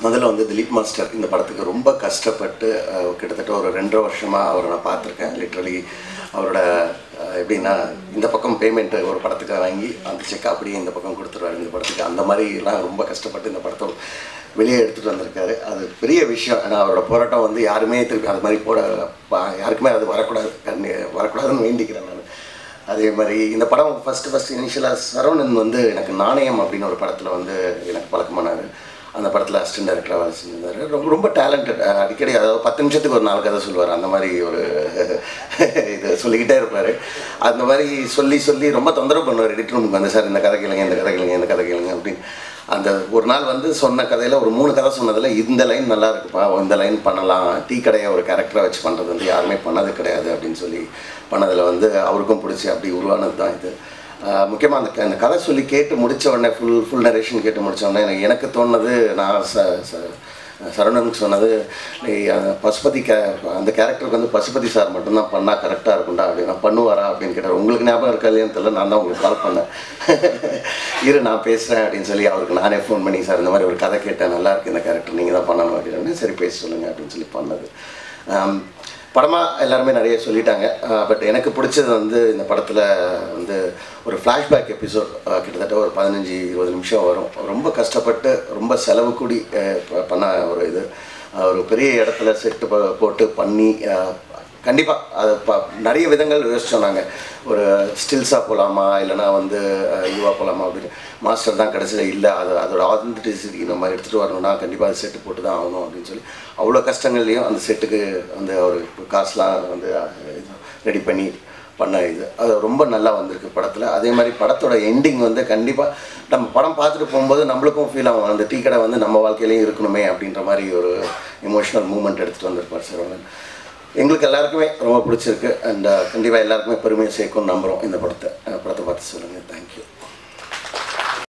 முதல்ல வந்து திலீப் மாஸ்டர் இந்த படத்துக்கு ரொம்ப கஷ்டப்பட்டு அஹ், கிட்டத்தட்ட ஒரு ரெண்டரை வருஷமாக அவரை நான் பார்த்துருக்கேன் லிட்ரலி அவரோட அஹ், எப்படின்னா இந்த பக்கம் பேமெண்ட்டு ஒரு படத்துக்கு வாங்கி அந்த செக் அப்படியே இந்த பக்கம் கொடுத்துருவாரு இந்த படத்துக்கு அந்த மாதிரிலாம் ரொம்ப கஷ்டப்பட்டு இந்த படத்தை வெளியே எடுத்துகிட்டு வந்திருக்காரு அது பெரிய விஷயம் ஏன்னா அவரோட போராட்டம் வந்து யாருமே திருப்பி அது மாதிரி போட பா- யாருக்குமே அது வரக்கூடாது கண்ணு வரக்கூடாதுன்னு வேண்டிக்கிறேன் நான் அதே மாதிரி இந்த படம் ஃபஸ்ட்டு ஃபஸ்ட்டு இனிஷியலாக சரவணன் வந்து எனக்கு நாணயம் அப்படின்னு ஒரு படத்தில் வந்து எனக்கு பழக்கமானார் அந்த படத்தில் அசிஸ்டன்ட் டைரக்டராக வேலை செஞ்சிருந்தாரு ரொம்ப ரொம்ப டேலண்டட் அடிக்கடி அதாவது பத்து நிமிஷத்துக்கு ஒரு நாலு கதை சொல்லுவார் அந்த மாதிரி ஒரு இது சொல்லிக்கிட்டே இருப்பார் அந்த மாதிரி சொல்லி சொல்லி ரொம்ப தொந்தரவு பண்ணுவார் எடிட்டர் ரூமுக்கு வந்து சார் இந்த கதை கேளுங்க இந்த கதை கேளுங்க இந்த கதை கேளுங்க அப்படின்னு அந்த ஒரு நாள் வந்து சொன்ன கதையில் ஒரு மூணு கதை சொன்னதில் இந்த லைன் நல்லா இருக்குப்பா இந்த லைன் பண்ணலாம் டீ கடையை ஒரு கேரக்டரை வச்சு பண்ணுறது வந்து யாருமே பண்ணது கிடையாது அப்படின்னு சொல்லி பண்ணதில் வந்து அவருக்கும் பிடிச்சி அப்படி உருவானது தான் இது முக்கியமாக அந்த க- அந்த கதை சொல்லி கேட்டு முடிச்ச உடனே ஃபுல் ஃபுல் நரேஷன் கேட்டு முடிச்ச உடனே எனக்கு எனக்கு தோணுனது நான் ச ச- சரவணனுக்கு சொன்னது நீ அந்த பசுபதி கே அந்த கேரக்டருக்கு வந்து பசுபதி சார் மட்டும்தான் பண்ணால் கரெக்டாக இருக்கும்டா அப்படின்னு பண்ணுவாரா அப்படின்னு கேட்டார் உங்களுக்கு ஞாபகம் இருக்கா இல்லையான்னு தெரியல நான் தான் உங்களுக்கு கால் பண்ணேன் இரு நான் பேசுகிறேன் அப்படின்னு சொல்லி அவருக்கு நானே ஃபோன் பண்ணி சார் இந்த மாதிரி ஒரு கதை கேட்டேன் நல்லா இருக்கு இந்த கேரக்டர் நீங்கள் தான் பண்ணணும் அப்படின்னு சரி பேச சொல்லுங்கள் அப்படின்னு சொல்லி பண்ணது ஆம், படமாக எல்லாருமே நிறைய சொல்லிட்டாங்க பட் எனக்கு பிடிச்சது வந்து இந்த படத்தில் வந்து ஒரு ஃப்ளாஷ்பேக் எபிசோட் கிட்டத்தட்ட ஒரு பதினஞ்சு இருபது நிமிஷம் வரும் ரொம்ப கஷ்டப்பட்டு ரொம்ப செலவு கூடி அஹ், ப- பண்ண ஒரு இது அஹ், ஒரு பெரிய இடத்துல செட்டு போட்டு பண்ணி கண்டிப்பாக அது ப நிறைய விதங்கள் யோசிச்சோம் நாங்கள் ஒரு ஸ்டில்ஸாக போகலாமா இல்லைனா வந்து அஹ், இதுவாக போகலாமா அப்படின்னு மாஸ்டர் தான் கடைசியில் இல்லை அது அதோட ஆத்தென்டிசிட்டி நம்ம எடுத்துகிட்டு வரணும்னா கண்டிப்பாக அது செட்டு போட்டு தான் ஆகணும் அப்படின்னு சொல்லி அவ்வளோ கஷ்டங்கள்லையும் அந்த செட்டுக்கு வந்து அவர் காசுலாம் வந்து ரெடி பண்ணி பண்ண இது அது ரொம்ப நல்லா வந்திருக்கு படத்தில் அதே மாதிரி படத்தோட எண்டிங் வந்து கண்டிப்பாக நம்ம படம் பார்த்துட்டு போகும்போது நம்மளுக்கும் ஃபீல் ஆகும் அந்த டீ கடை வந்து நம்ம வாழ்க்கையிலையும் இருக்கணுமே அப்படின்ற மாதிரி ஒரு எமோஷனல் மூமெண்ட் எடுத்துகிட்டு வந்திருப்பார் சரவணன் எங்களுக்கு எல்லாருக்குமே ரொம்ப பிடிச்சிருக்கு அண்ட் கண்டிப்பாக எல்லாருக்குமே பெருமையை சேர்க்கும்னு நம்புகிறோம் இந்த படத்தை அஹ் படத்தை பார்த்து சொல்லுங்கள்